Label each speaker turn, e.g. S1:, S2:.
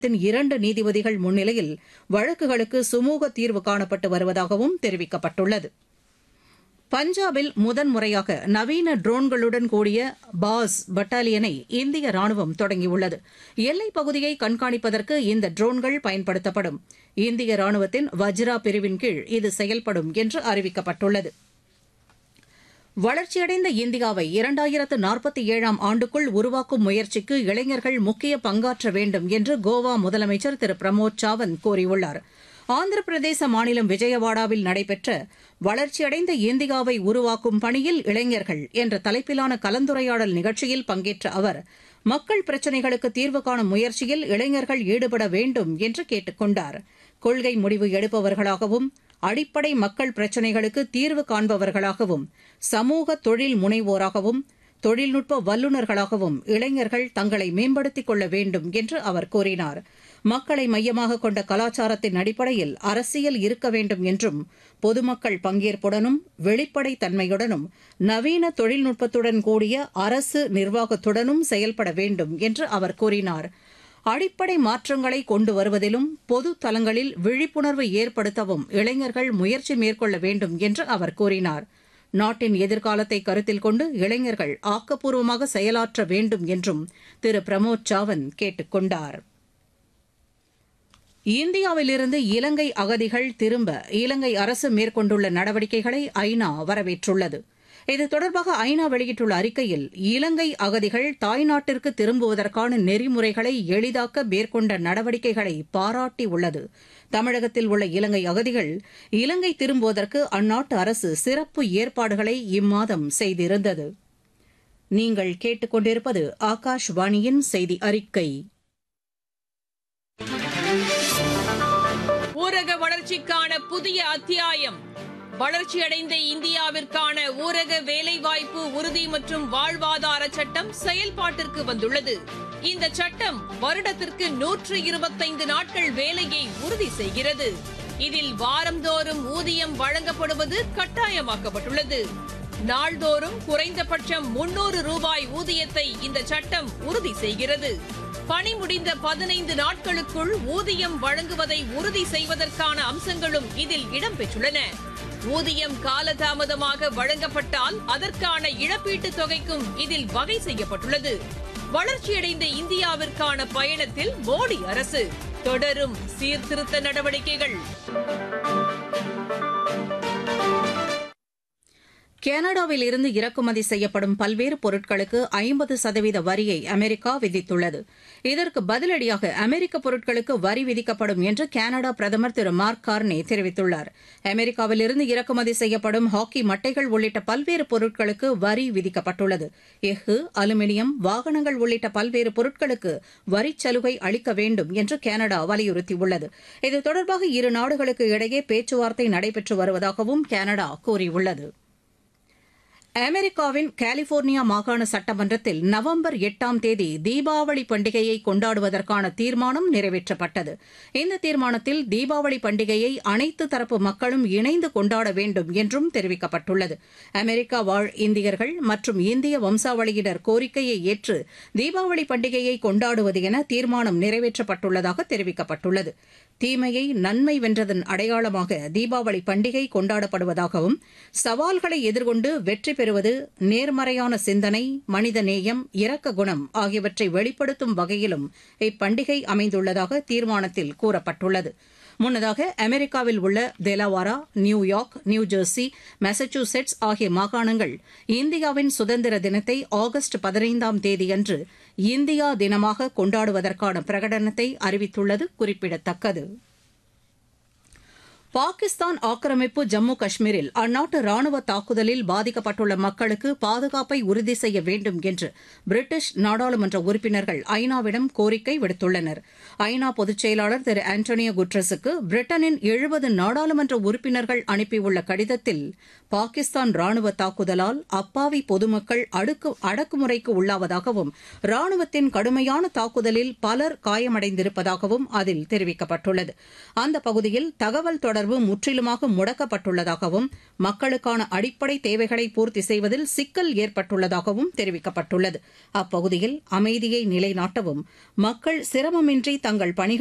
S1: தின் இரண்டு நீதிபதிகள் முன்னிலையில் வழக்குகளுக்கு சுமூக தீர்வு காணப்பட்டு வருவதாகவும் தெரிவிக்கப்பட்டுள்ளது பஞ்சாபில் முதன்முறையாக நவீன ட்ரோன்களுடன் கூடிய பாஸ் பட்டாலியனை இந்திய ராணுவம் தொடங்கியுள்ளது எல்லைப் பகுதியை கண்காணிப்பதற்கு இந்த ட்ரோன்கள் பயன்படுத்தப்படும் இந்திய ராணுவத்தின் வஜ்ரா பிரிவின் கீழ் இது செயல்படும் என்று அறிவிக்கப்பட்டுள்ளது வளர்ச்சியடைந்த இந்தியாவை இரண்டாயிரத்து நாற்பத்தி ஏழாம் ஆண்டுக்குள் உருவாக்கும் முயற்சிக்கு இளைஞர்கள் முக்கிய பங்காற்ற வேண்டும் என்று கோவா முதலமைச்சர் திரு பிரமோத் சாவந்த் கூறியுள்ளார் ஆந்திர பிரதேச மாநிலம் விஜயவாடாவில் நடைபெற்ற வளர்ச்சியடைந்த இந்தியாவை உருவாக்கும் பணியில் இளைஞர்கள் என்ற தலைப்பிலான கலந்துரையாடல் நிகழ்ச்சியில் பங்கேற்ற அவர் மக்கள் பிரச்சினைகளுக்கு தீர்வு காணும் முயற்சியில் இளைஞர்கள் ஈடுபட வேண்டும் என்று கேட்டுக் கொண்டார் கொள்கை முடிவு எடுப்பவர்களாகவும் அடிப்படை மக்கள் பிரச்சினைகளுக்கு தீர்வு காண்பவர்களாகவும் சமூக தொழில் முனைவோராகவும் தொழில்நுட்ப வல்லுநர்களாகவும் இளைஞர்கள் தங்களை மேம்படுத்திக் கொள்ள வேண்டும் என்று அவர் கூறினார் மக்களை மையமாக கொண்ட கலாச்சாரத்தின் அடிப்படையில் அரசியல் இருக்க வேண்டும் என்றும் பொதுமக்கள் பங்கேற்புடனும் வெளிப்படைத் தன்மையுடனும் நவீன தொழில்நுட்பத்துடன் கூடிய அரசு நிர்வாகத்துடனும் செயல்பட வேண்டும் என்று அவர் கூறினார் அடிப்படை மாற்றங்களை கொண்டு வருவதிலும் பொது தலங்களில் விழிப்புணர்வு ஏற்படுத்தவும் இளைஞர்கள் முயற்சி மேற்கொள்ள வேண்டும் என்று அவர் கூறினார் நாட்டின் எதிர்காலத்தை கருத்தில் கொண்டு இளைஞர்கள் ஆக்கப்பூர்வமாக செயலாற்ற வேண்டும் என்றும் திரு பிரமோத் சாவந்த் கேட்டுக் கொண்டார் இந்தியாவிலிருந்து இலங்கை அகதிகள் திரும்ப இலங்கை அரசு மேற்கொண்டுள்ள நடவடிக்கைகளை ஐநா வரவேற்றுள்ளது இது தொடர்பாக ஐநா வெளியிட்டுள்ள அறிக்கையில் இலங்கை அகதிகள் தாய்நாட்டிற்கு திரும்புவதற்கான நெறிமுறைகளை எளிதாக்க மேற்கொண்ட நடவடிக்கைகளை பாராட்டியுள்ளது தமிழகத்தில் உள்ள இலங்கை அகதிகள் இலங்கை திரும்புவதற்கு அந்நாட்டு அரசு சிறப்பு ஏற்பாடுகளை இம்மாதம் செய்திருந்தது நீங்கள் கேட்டுக்கொண்டிருப்பது ஆகாஷ்வாணியின் செய்தி அறிக்கை
S2: ஊரக வளர்ச்சிக்கான புதிய அத்தியாயம் வளர்ச்சியடைந்த இந்தியாவிற்கான ஊரக வேலைவாய்ப்பு உறுதி மற்றும் வாழ்வாதார சட்டம் செயல்பாட்டிற்கு வந்துள்ளது இந்த சட்டம் வருடத்திற்கு நூற்று இருபத்தைந்து நாட்கள் வேலையை உறுதி செய்கிறது இதில் வாரந்தோறும் ஊதியம் வழங்கப்படுவது கட்டாயமாக்கப்பட்டுள்ளது நாள்தோறும் குறைந்தபட்சம் முன்னூறு ரூபாய் ஊதியத்தை இந்த சட்டம் உறுதி செய்கிறது பணி முடிந்த பதினைந்து நாட்களுக்குள் ஊதியம் வழங்குவதை உறுதி செய்வதற்கான அம்சங்களும் இதில் இடம்பெற்றுள்ளன ஊதியம் காலதாமதமாக வழங்கப்பட்டால் அதற்கான இழப்பீட்டுத் தொகைக்கும் இதில் வகை செய்யப்பட்டுள்ளது வளர்ச்சியடைந்த இந்தியாவிற்கான பயணத்தில் மோடி அரசு தொடரும் சீர்திருத்த நடவடிக்கைகள்
S1: கனடாவில் இருந்து இறக்குமதி செய்யப்படும் பல்வேறு பொருட்களுக்கு ஐம்பது சதவீத வரியை அமெரிக்கா விதித்துள்ளது இதற்கு பதிலடியாக அமெரிக்க பொருட்களுக்கு வரி விதிக்கப்படும் என்று கனடா பிரதமர் திரு மார்க் கார்னே தெரிவித்துள்ளார் அமெரிக்காவில் இருந்து இறக்குமதி செய்யப்படும் ஹாக்கி மட்டைகள் உள்ளிட்ட பல்வேறு பொருட்களுக்கு வரி விதிக்கப்பட்டுள்ளது எஃகு அலுமினியம் வாகனங்கள் உள்ளிட்ட பல்வேறு பொருட்களுக்கு வரிச் சலுகை அளிக்க வேண்டும் என்று கனடா வலியுறுத்தியுள்ளது இது தொடர்பாக இரு நாடுகளுக்கு இடையே பேச்சுவார்த்தை நடைபெற்று வருவதாகவும் கனடா கூறியுள்ளது அமெரிக்காவின் கலிபோர்னியா மாகாண சட்டமன்றத்தில் நவம்பர் எட்டாம் தேதி தீபாவளி பண்டிகையை கொண்டாடுவதற்கான தீர்மானம் நிறைவேற்றப்பட்டது இந்த தீர்மானத்தில் தீபாவளி பண்டிகையை அனைத்து தரப்பு மக்களும் இணைந்து கொண்டாட வேண்டும் என்றும் தெரிவிக்கப்பட்டுள்ளது அமெரிக்கா வாழ் இந்தியர்கள் மற்றும் இந்திய வம்சாவளியினர் கோரிக்கையை ஏற்று தீபாவளி பண்டிகையை கொண்டாடுவது என தீர்மானம் நிறைவேற்றப்பட்டுள்ளதாக தெரிவிக்கப்பட்டுள்ளது தீமையை நன்மை வென்றதன் அடையாளமாக தீபாவளி பண்டிகை கொண்டாடப்படுவதாகவும் சவால்களை எதிர்கொண்டு வெற்றி பெறுவது நேர்மறையான சிந்தனை மனித நேயம் இரக்க குணம் ஆகியவற்றை வெளிப்படுத்தும் வகையிலும் இப்பண்டிகை அமைந்துள்ளதாக தீர்மானத்தில் கூறப்பட்டுள்ளது முன்னதாக அமெரிக்காவில் உள்ள தெலவாரா நியூயார்க் நியூஜெர்சி மெசச்சூசெட்ஸ் ஆகிய மாகாணங்கள் இந்தியாவின் சுதந்திர தினத்தை ஆகஸ்ட் பதினைந்தாம் தேதியன்று இந்தியா தினமாக கொண்டாடுவதற்கான பிரகடனத்தை அறிவித்துள்ளது குறிப்பிடத்தக்கது பாகிஸ்தான் ஆக்கிரமிப்பு ஜம்மு காஷ்மீரில் அந்நாட்டு ராணுவ தாக்குதலில் பாதிக்கப்பட்டுள்ள மக்களுக்கு பாதுகாப்பை உறுதி செய்ய வேண்டும் என்று பிரிட்டிஷ் நாடாளுமன்ற உறுப்பினர்கள் ஐநாவிடம் கோரிக்கை விடுத்துள்ளனர் ஐநா பொதுச் செயலாளர் திரு ஆண்டோனியோ குட்ரஸுக்கு பிரிட்டனின் எழுபது நாடாளுமன்ற உறுப்பினர்கள் அனுப்பியுள்ள கடிதத்தில் பாகிஸ்தான் ராணுவ தாக்குதலால் அப்பாவி பொதுமக்கள் அடுக்கு அடக்குமுறைக்கு உள்ளாவதாகவும் ராணுவத்தின் கடுமையான தாக்குதலில் பலர் காயமடைந்திருப்பதாகவும் அதில் தெரிவிக்கப்பட்டுள்ளது அந்த பகுதியில் தகவல் தொடர்பு தொடர்பு முற்றிலுமாக முடக்கப்பட்டுள்ளதாகவும் மக்களுக்கான அடிப்படை தேவைகளை பூர்த்தி செய்வதில் சிக்கல் ஏற்பட்டுள்ளதாகவும் தெரிவிக்கப்பட்டுள்ளது அப்பகுதியில் அமைதியை நிலைநாட்டவும் மக்கள் சிரமமின்றி தங்கள் பணிகளை